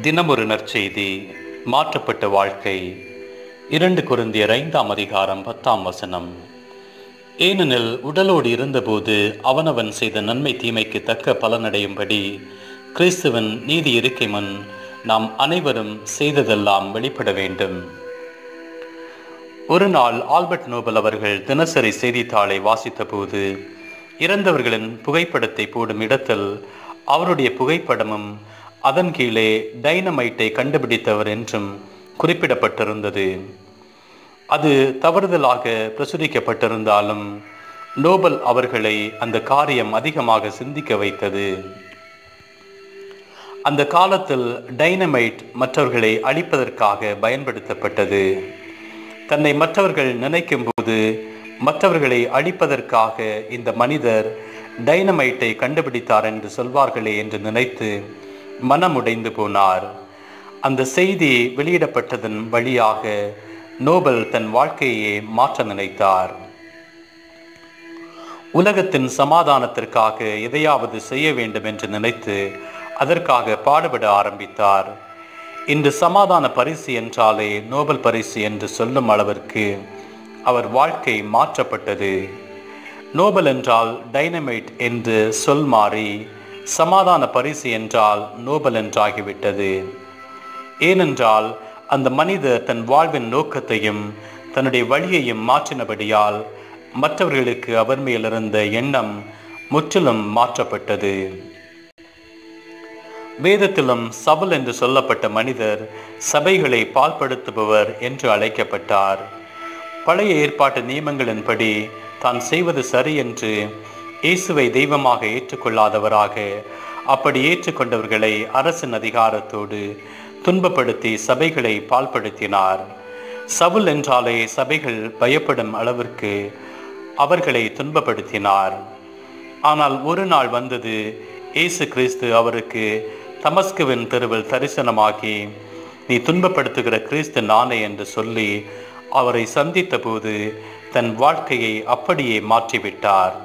தினமொரு நற்செய்தி மாற்றப்பட்ட வாழ்க்கை இரண்டு குருந்தியர் ஐந்தாம் அதிகாரம் பத்தாம் வசனம் ஏனெனில் உடலோடு இருந்தபோது அவனவன் செய்த நன்மை தீமைக்கு தக்க பலனடையும்படி கிறிஸ்துவன் நீதி இருக்கை முன் நாம் அனைவரும் செய்ததெல்லாம் வெளிப்பட வேண்டும் ஒரு நாள் ஆல்பர்ட் நோபல் அவர்கள் தினசரி செய்தித்தாளை வாசித்தபோது இறந்தவர்களின் புகைப்படத்தை போடும் இடத்தில் அவருடைய புகைப்படமும் அதன் கீழே டைனமைட்டை கண்டுபிடித்தவர் என்றும் குறிப்பிடப்பட்டிருந்தது அது தவறுதலாக பிரசுரிக்கப்பட்டிருந்தாலும் நோபல் அவர்களை அந்த காரியம் அதிகமாக சிந்திக்க வைத்தது அந்த காலத்தில் டைனமைட் மற்றவர்களை அழிப்பதற்காக பயன்படுத்தப்பட்டது தன்னை மற்றவர்கள் நினைக்கும் போது மற்றவர்களை அழிப்பதற்காக இந்த மனிதர் டைனமைட்டை கண்டுபிடித்தார் என்று சொல்வார்களே என்று நினைத்து மனமுடைந்து போனார் அந்த செய்தி வெளியிடப்பட்டதன் வழியாக நோபல் தன் வாழ்க்கையை மாற்ற நினைத்தார் உலகத்தின் சமாதானத்திற்காக எதையாவது செய்ய வேண்டும் என்று நினைத்து அதற்காக பாடுபட ஆரம்பித்தார் இன்று சமாதான பரிசு என்றாலே நோபல் பரிசு என்று சொல்லும் அளவிற்கு அவர் வாழ்க்கை மாற்றப்பட்டது நோபல் என்றால் டைனமைட் என்று சொல் மாறி சமாதான பரிசு என்றால் நோபல் என்றாகிவிட்டது ஏனென்றால் அந்த மனிதர் தன் வாழ்வின் நோக்கத்தையும் தன்னுடைய வழியையும் மாற்றினபடியால் மற்றவர்களுக்கு அவர் மேல் இருந்த எண்ணம் முற்றிலும் மாற்றப்பட்டது வேதத்திலும் சபல் என்று சொல்லப்பட்ட மனிதர் சபைகளை பால்படுத்துபவர் என்று அழைக்கப்பட்டார் பழைய ஏற்பாட்டு நியமங்களின்படி தான் செய்வது சரி என்று இயேசுவை தெய்வமாக ஏற்றுக்கொள்ளாதவராக அப்படி ஏற்றுக்கொண்டவர்களை அரசின் அதிகாரத்தோடு துன்பப்படுத்தி சபைகளை பால்படுத்தினார் சவுல் என்றாலே சபைகள் பயப்படும் அளவிற்கு அவர்களை துன்பப்படுத்தினார் ஆனால் ஒரு நாள் வந்தது இயேசு கிறிஸ்து அவருக்கு தமஸ்குவின் தெருவில் தரிசனமாகி நீ துன்பப்படுத்துகிற கிறிஸ்து நானே என்று சொல்லி அவரை சந்தித்த போது தன் வாழ்க்கையை அப்படியே மாற்றிவிட்டார்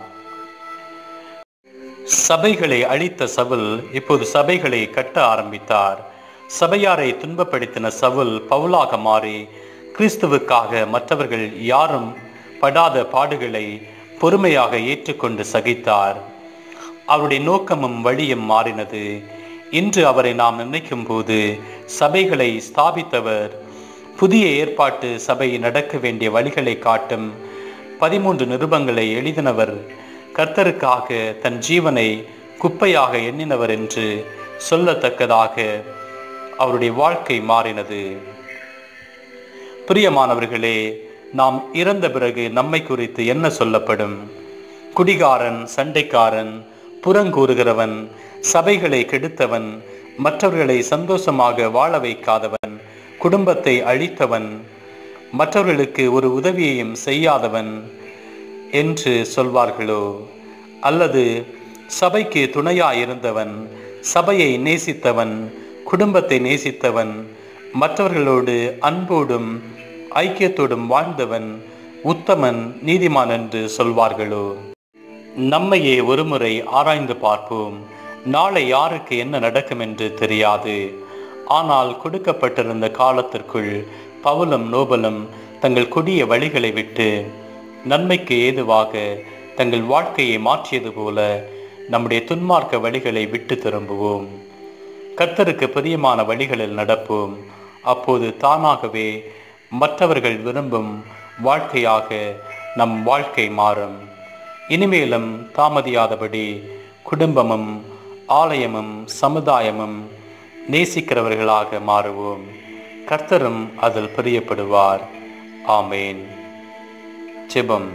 சபைகளை அழித்த சவுல் இப்போது சபைகளை கட்ட ஆரம்பித்தார் சபையாரை துன்பப்படுத்தின சவுல் பவுலாக மாறி கிறிஸ்துவுக்காக மற்றவர்கள் யாரும் படாத பாடுகளை பொறுமையாக ஏற்றுக்கொண்டு சகித்தார் அவருடைய நோக்கமும் வழியும் மாறினது இன்று அவரை நாம் நினைக்கும் போது சபைகளை ஸ்தாபித்தவர் புதிய ஏற்பாட்டு சபை நடக்க வேண்டிய வழிகளை காட்டும் பதிமூன்று நிருபங்களை எழுதினவர் கர்த்தருக்காக தன் ஜீவனை குப்பையாக எண்ணினவர் என்று சொல்லத்தக்கதாக அவருடைய வாழ்க்கை மாறினது பிரியமானவர்களே நாம் இறந்த பிறகு நம்மை குறித்து என்ன சொல்லப்படும் குடிகாரன் சண்டைக்காரன் புறங்கூறுகிறவன் சபைகளை கெடுத்தவன் மற்றவர்களை சந்தோஷமாக வாழ வைக்காதவன் குடும்பத்தை அழித்தவன் மற்றவர்களுக்கு ஒரு உதவியையும் செய்யாதவன் என்று சொல்வார்களோ அல்லது சபைக்கு துணையாயிருந்தவன் சபையை நேசித்தவன் குடும்பத்தை நேசித்தவன் மற்றவர்களோடு அன்போடும் ஐக்கியத்தோடும் வாழ்ந்தவன் உத்தமன் நீதிமான் என்று சொல்வார்களோ நம்மையே ஒருமுறை ஆராய்ந்து பார்ப்போம் நாளை யாருக்கு என்ன நடக்கும் என்று தெரியாது ஆனால் கொடுக்கப்பட்டிருந்த காலத்திற்குள் பவுலும் நோபலும் தங்கள் கொடிய வழிகளை விட்டு நன்மைக்கு ஏதுவாக தங்கள் வாழ்க்கையை மாற்றியது போல நம்முடைய துன்மார்க்க வழிகளை விட்டு திரும்புவோம் கர்த்தருக்கு பிரியமான வழிகளில் நடப்போம் அப்போது தானாகவே மற்றவர்கள் விரும்பும் வாழ்க்கையாக நம் வாழ்க்கை மாறும் இனிமேலும் தாமதியாதபடி குடும்பமும் ஆலயமும் சமுதாயமும் நேசிக்கிறவர்களாக மாறுவோம் கர்த்தரும் அதில் பிரியப்படுவார் ஆமேன் ஜெபம்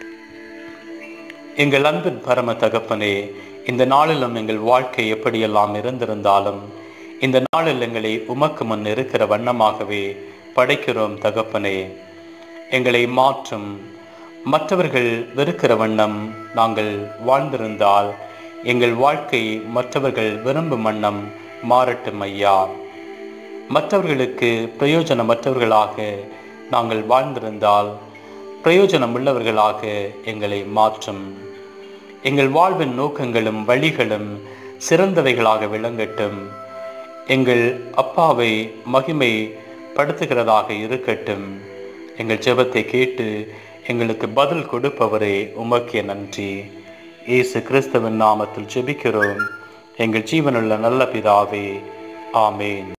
எங்கள் அன்பின் பரம தகப்பனே இந்த நாளிலும் எங்கள் வாழ்க்கை எப்படியெல்லாம் இருந்திருந்தாலும் இந்த நாளில் எங்களை உமக்கு முன் இருக்கிற வண்ணமாகவே படைக்கிறோம் தகப்பனே எங்களை மாற்றும் மற்றவர்கள் வெறுக்கிற வண்ணம் நாங்கள் வாழ்ந்திருந்தால் எங்கள் வாழ்க்கை மற்றவர்கள் விரும்பும் வண்ணம் மாறட்டும் ஐயா மற்றவர்களுக்கு பிரயோஜனமற்றவர்களாக நாங்கள் வாழ்ந்திருந்தால் பிரயோஜனம் உள்ளவர்களாக எங்களை மாற்றும் எங்கள் வாழ்வின் நோக்கங்களும் வழிகளும் சிறந்தவைகளாக விளங்கட்டும் எங்கள் அப்பாவை மகிமை படுத்துகிறதாக இருக்கட்டும் எங்கள் ஜெபத்தை கேட்டு எங்களுக்கு பதில் கொடுப்பவரே உமக்கே நன்றி இயேசு கிறிஸ்துவின் நாமத்தில் ஜெபிக்கிறோம் எங்கள் ஜீவனுள்ள நல்ல பிதாவே ஆமேன்